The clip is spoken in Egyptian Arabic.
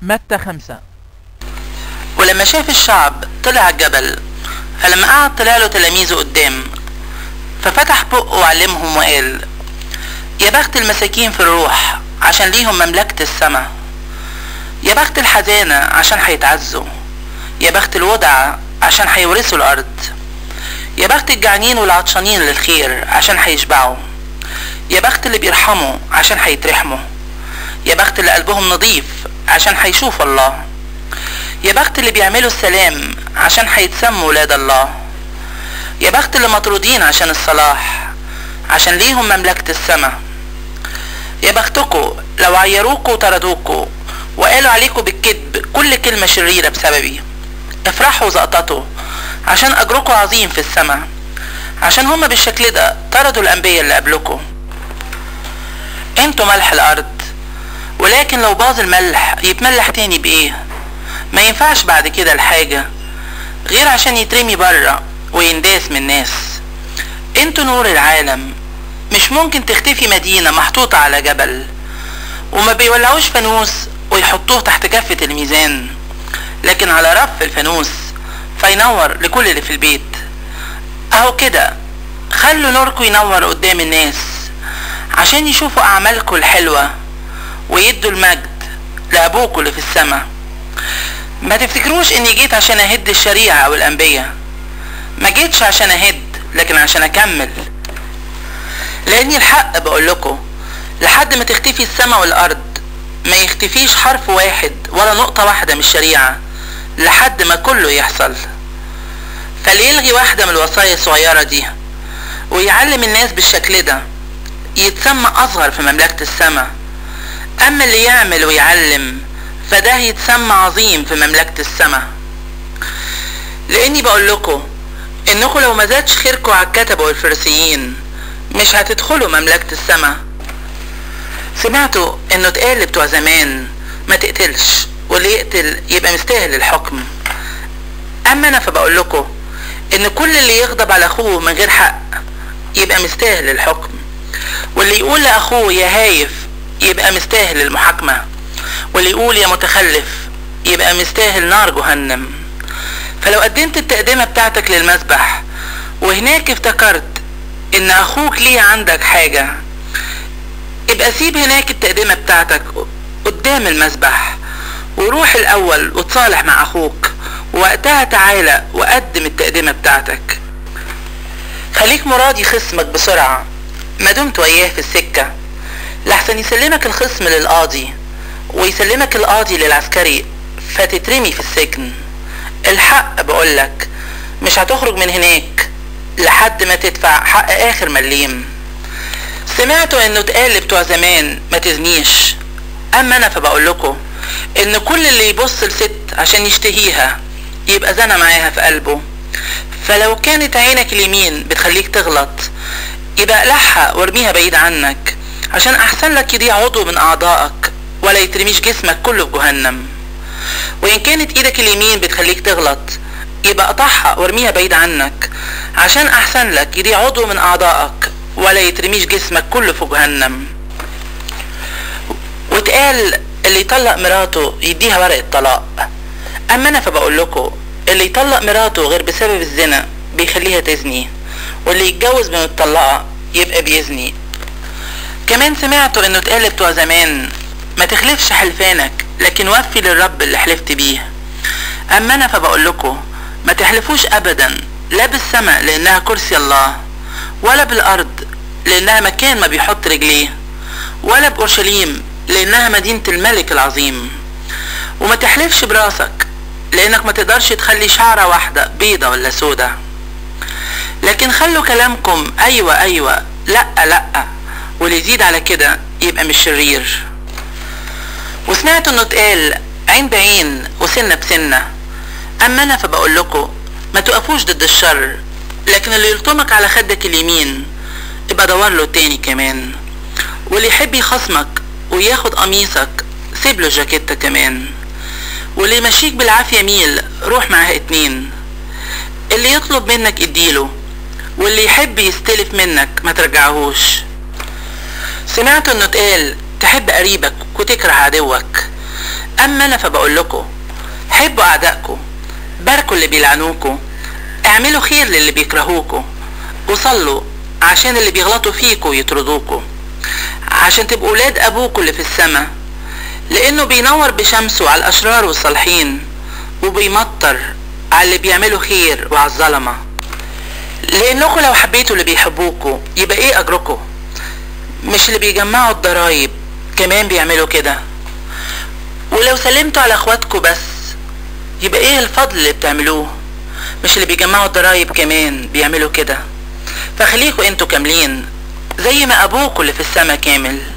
متى خمسة ولما شاف الشعب طلع الجبل فلما قعد طلع له تلاميذه قدام ففتح بقه وعلمهم وقال يا بخت المساكين في الروح عشان ليهم مملكة السماء يا بخت الحزانة عشان هيتعزوا يا بخت الودع عشان هيورثوا الأرض يا بخت الجعانين والعطشانين للخير عشان هيشبعوا يا بخت اللي بيرحموا عشان هيترحموا يا بخت اللي قلبهم نظيف عشان هيشوف الله يا بخت اللي بيعملوا السلام عشان هيتسموا ولاد الله يا بخت اللي مطرودين عشان الصلاح عشان ليهم مملكة السماء يا بختكوا لو عيروكوا وطردوكوا وقالوا عليكوا بالكذب كل كلمة شريرة بسببي افرحوا وزقططوا عشان أجركوا عظيم في السماء عشان هما بالشكل ده طردوا الأنبياء اللي قبلكوا انتوا ملح الأرض ولكن لو باظ الملح يتملح تاني بإيه ما ينفعش بعد كده الحاجة غير عشان يترمي بره وينداس من الناس انتوا نور العالم مش ممكن تختفي مدينة محطوطة على جبل وما بيولعوش فانوس ويحطوه تحت كفة الميزان لكن على رف الفانوس فينور لكل اللي في البيت اهو كده خلوا نوركم ينور قدام الناس عشان يشوفوا اعمالكم الحلوة ويدوا المجد لابوكم اللي في السماء ما تفتكروش اني جيت عشان اهد الشريعة والانبياء ما جيتش عشان اهد لكن عشان اكمل لاني الحق بقول لكم لحد ما تختفي السماء والارض ما يختفيش حرف واحد ولا نقطة واحدة من الشريعة لحد ما كله يحصل فاللي يلغي واحدة من الوصايا الصغيرة دي ويعلم الناس بالشكل ده يتسمى أصغر في مملكة السماء أما اللي يعمل ويعلم فده يتسمى عظيم في مملكة السماء لأني بقول لكم إنكم لو ما زادش خيركم على الكتبة والفريسيين مش هتدخلوا مملكة السماء سمعتوا إنه اتقال بتوع زمان ما تقتلش واللي يقتل يبقى مستاهل الحكم أما أنا فبقول لكم إن كل اللي يغضب على أخوه من غير حق يبقى مستاهل الحكم واللي يقول لأخوه يا هايف يبقى مستاهل المحاكمة واللي يقول يا متخلف يبقى مستاهل نار جهنم فلو قدمت التقدمة بتاعتك للمسبح وهناك افتكرت ان اخوك ليه عندك حاجة يبقى سيب هناك التقدمة بتاعتك قدام المسبح وروح الاول وتصالح مع اخوك ووقتها تعالى وقدم التقدمة بتاعتك خليك مراضي خصمك بسرعة ما دمت وياه في السكة لحسن يسلمك الخصم للقاضي ويسلمك القاضي للعسكري فتترمي في السجن الحق بقولك مش هتخرج من هناك لحد ما تدفع حق اخر مليم سمعتوا انه اتقال بتوع زمان ما تزنيش اما انا فبقول لكم ان كل اللي يبص لست عشان يشتهيها يبقى زنى معاها في قلبه فلو كانت عينك اليمين بتخليك تغلط يبقى اقلعها وارميها بعيد عنك عشان احسن لك يضيع عضو من اعضائك ولا يترميش جسمك كله في جهنم وان كانت ايدك اليمين بتخليك تغلط يبقى قطعها وارميها بعيد عنك عشان احسن لك يضيع عضو من اعضائك ولا يترميش جسمك كله في جهنم واتقال اللي يطلق مراته يديها ورقة طلاق اما انا فبقول لكم اللي يطلق مراته غير بسبب الزنا بيخليها تزني واللي يتجوز من متطلقة يبقى بيزني كمان سمعتوا انه اتقال بتوع زمان ما تخلفش حلفانك لكن وفي للرب اللي حلفت بيه اما انا فبقول لكم ما تحلفوش ابدا لا بالسماء لانها كرسي الله ولا بالارض لانها مكان ما بيحط رجليه ولا باورشليم لانها مدينة الملك العظيم وما تحلفش براسك لانك ما تقدرش تخلي شعرة واحدة بيضة ولا سودة لكن خلوا كلامكم ايوة ايوة لا لا واللي يزيد على كده يبقى مش شرير وسمعت انه اتقال عين بعين وسنة بسنة اما انا فبقول لكم ما تقفوش ضد الشر لكن اللي يلطمك على خدك اليمين يبقى دور له تاني كمان واللي يحب يخصمك وياخد قميصك سيب له جاكيتة كمان واللي يمشيك بالعافية ميل روح معاه اتنين اللي يطلب منك اديله واللي يحب يستلف منك ما ترجعهوش سمعت انه اتقال تحب قريبك وتكره عدوك اما انا فبقول لكم حبوا اعدائكم باركوا اللي بيلعنوكوا اعملوا خير للي بيكرهوكوا وصلوا عشان اللي بيغلطوا فيكوا يطردوكوا عشان تبقوا ولاد ابوكوا اللي في السما لانه بينور بشمسه على الاشرار والصالحين وبيمطر على اللي بيعملوا خير وعلى الظلمه لانكم لو حبيتوا اللي بيحبوكوا يبقى ايه اجركم مش اللي بيجمعوا الضرايب كمان بيعملوا كده ولو سلمتوا على اخواتكم بس يبقى ايه الفضل اللي بتعملوه مش اللي بيجمعوا الضرايب كمان بيعملوا كده فخليكوا انتوا كاملين زي ما ابوكوا اللي في السما كامل